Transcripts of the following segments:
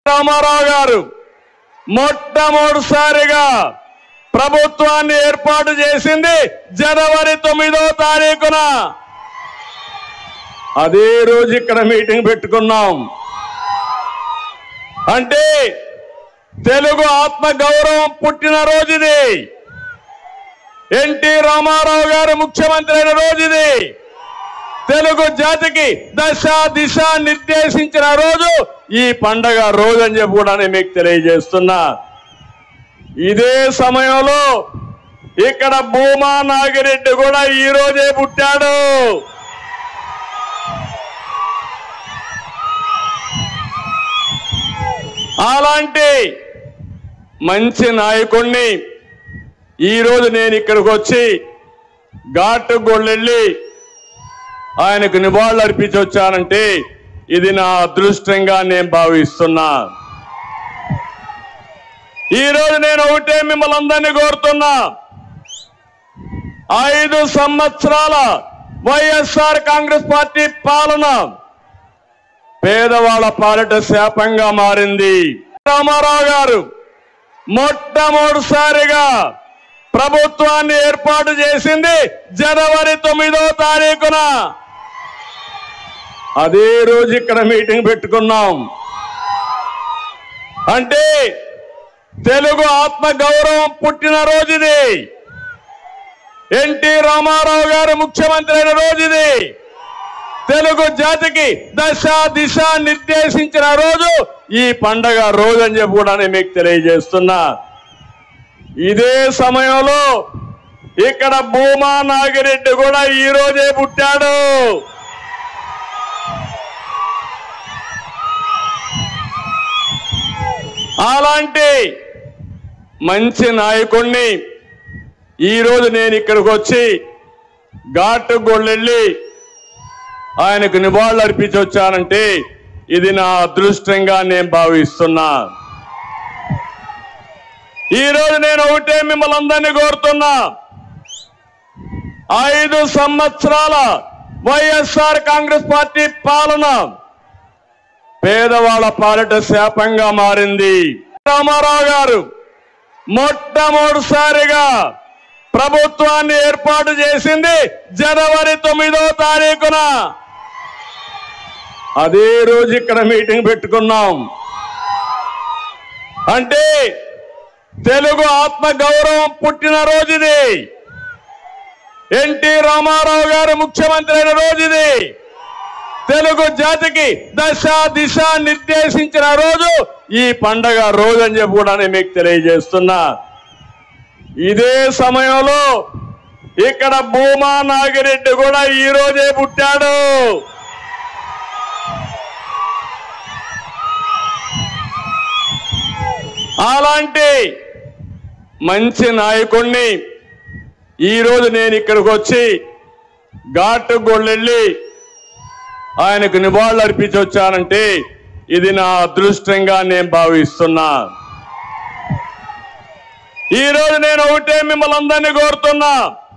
రామారావు గారు మొట్టమొదటిసారిగా ప్రభుత్వాన్ని ఏర్పాటు చేసింది జనవరి తొమ్మిదో తారీఖున అదే రోజు ఇక్కడ మీటింగ్ పెట్టుకున్నాం అంటే తెలుగు ఆత్మ గౌరవం పుట్టిన రోజు ఇది ఎన్టీ రామారావు గారు ముఖ్యమంత్రి అయిన రోజు ఇది తెలుగు జాతికి దశ దిశ నిర్దేశించిన రోజు ఈ పండగ రోజు అని చెప్పి కూడా నేను మీకు తెలియజేస్తున్నా ఇదే సమయంలో ఇక్కడ భూమా నాగిరెడ్డి కూడా ఈ రోజే పుట్టాడు అలాంటి మంచి నాయకుణ్ణి ఈరోజు నేను ఇక్కడికి వచ్చి ఘాటు గొళ్ళెళ్ళి ఆయనకు నివాళులు అర్పించి వచ్చానంటే ఇది నా అదృష్టంగా నేను భావిస్తున్నా ఈరోజు నేను ఒకటే మిమ్మల్ని అందరినీ కోరుతున్నా ఐదు సంవత్సరాల వైఎస్ఆర్ కాంగ్రెస్ పార్టీ పాలన పేదవాళ్ళ పాలిట శాపంగా మారింది రామారావు గారు మొట్టమొదటిసారిగా ప్రభుత్వాన్ని ఏర్పాటు చేసింది జనవరి తొమ్మిదో తారీఖున అదే రోజు ఇక్కడ మీటింగ్ పెట్టుకున్నాం అంటే తెలుగు ఆత్మ గౌరవం పుట్టిన రోజు ఇది ఎన్టీ రామారావు గారు ముఖ్యమంత్రి అయిన రోజు ఇది తెలుగు జాతికి దశ దిశ నిర్దేశించిన రోజు ఈ పండగ రోజు అని చెప్పి కూడా నేను మీకు తెలియజేస్తున్నా ఇదే సమయంలో ఇక్కడ భూమా నాగిరెడ్డి కూడా ఈ రోజే పుట్టాడు అలాంటి మంచి నాయకుణ్ణి ఈరోజు నేను ఇక్కడికి వచ్చి ఘాటు గొళ్ళెళ్ళి ఆయనకు నివాళులు అర్పించి వచ్చానంటే ఇది నా అదృష్టంగా నేను భావిస్తున్నా ఈరోజు నేను ఒకటే మిమ్మల్ని అందరినీ కోరుతున్నా ఐదు సంవత్సరాల వైఎస్ఆర్ కాంగ్రెస్ పార్టీ పాలన పేదవాళ్ళ పాలిట శాపంగా మారింది రామారావు గారు మొట్టమొదటిసారిగా ప్రభుత్వాన్ని ఏర్పాటు చేసింది జనవరి తొమ్మిదో తారీఖున అదే రోజు ఇక్కడ మీటింగ్ పెట్టుకున్నాం అంటే తెలుగు ఆత్మ గౌరవం పుట్టిన రోజు ఇది ఎన్టీ రామారావు గారు ముఖ్యమంత్రి అయిన రోజు ఇది తెలుగు జాతికి దశ దిశ నిర్దేశించిన రోజు ఈ పండగ రోజు అని చెప్పి కూడా నేను మీకు తెలియజేస్తున్నా ఇదే సమయంలో ఇక్కడ భూమా నాగిరెడ్డి కూడా ఈ రోజే పుట్టాడు అలాంటి మంచి నాయకుణ్ణి ఈరోజు నేను ఇక్కడికి వచ్చి ఘాటు గొళ్ళెళ్ళి ఆయనకు నివాళులు అర్పించి వచ్చానంటే ఇది నా అదృష్టంగా నేను భావిస్తున్నా ఈరోజు నేను ఒకటే మిమ్మల్ని అందరినీ కోరుతున్నా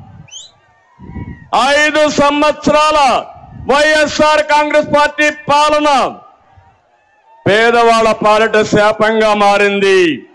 ఐదు సంవత్సరాల వైఎస్ఆర్ కాంగ్రెస్ పార్టీ పాలన పేదవాళ్ళ పాలిట శాపంగా మారింది